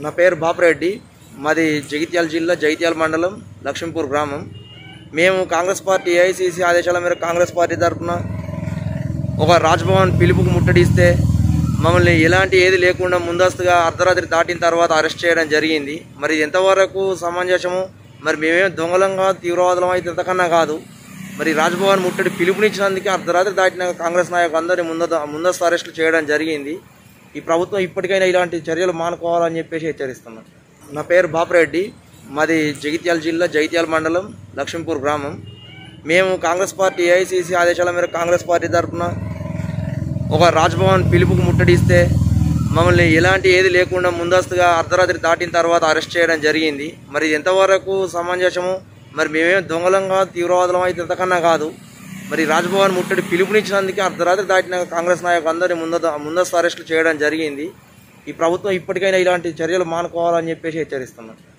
నా పేరు బాపిరెడ్డి మాది జగిత్యాల జిల్లా జగిత్యాల మండలం లక్ష్మీపూర్ గ్రామం మేము కాంగ్రెస్ పార్టీ ఏఐసిసి ఆదేశాల మేరకు కాంగ్రెస్ పార్టీ తరఫున ఒక రాజ్భవన్ పిలుపుకు ముట్టడిస్తే మమ్మల్ని ఎలాంటి ఏది లేకుండా ముందస్తుగా అర్ధరాత్రి దాటిన తర్వాత అరెస్ట్ చేయడం జరిగింది మరి ఇది ఎంతవరకు సమంజసము మరి మేమేం దొంగలంగా తీవ్రవాదులం అయితే ఎంతకన్నా కాదు మరి రాజ్భవన్ ముట్టడి పిలుపునిచ్చినందుకే అర్ధరాత్రి దాటిన కాంగ్రెస్ నాయకులందరినీ ముంద ముందస్తు అరెస్టులు చేయడం జరిగింది ఈ ప్రభుత్వం ఇప్పటికైనా ఇలాంటి చర్యలు మానుకోవాలని చెప్పేసి హెచ్చరిస్తున్నాం నా పేరు బాపిరెడ్డి మాది జగిత్యాల జిల్లా జగిత్యాల మండలం లక్ష్మీపూర్ గ్రామం మేము కాంగ్రెస్ పార్టీ ఏఐసిసి ఆదేశాల మేరకు కాంగ్రెస్ పార్టీ తరఫున ఒక రాజ్భవన్ పిలుపుకు ముట్టడిస్తే మమ్మల్ని ఎలాంటి ఏది లేకుండా ముందస్తుగా అర్ధరాత్రి దాటిన తర్వాత అరెస్ట్ చేయడం జరిగింది మరి ఇది ఎంతవరకు సమంజసము మరి మేమేం దొంగలంగా తీవ్రవాదులం అయితే ఎంతకన్నా కాదు మరి రాజ్భవన్ ముట్టడి పిలుపునిచ్చినందుకే అర్ధరాత్రి దాటిన కాంగ్రెస్ నాయకులందరినీ ముంద ముందస్తు అరెస్టులు చేయడం జరిగింది ఈ ప్రభుత్వం ఇప్పటికైనా ఇలాంటి చర్యలు మానుకోవాలని చెప్పేసి హెచ్చరిస్తున్నాం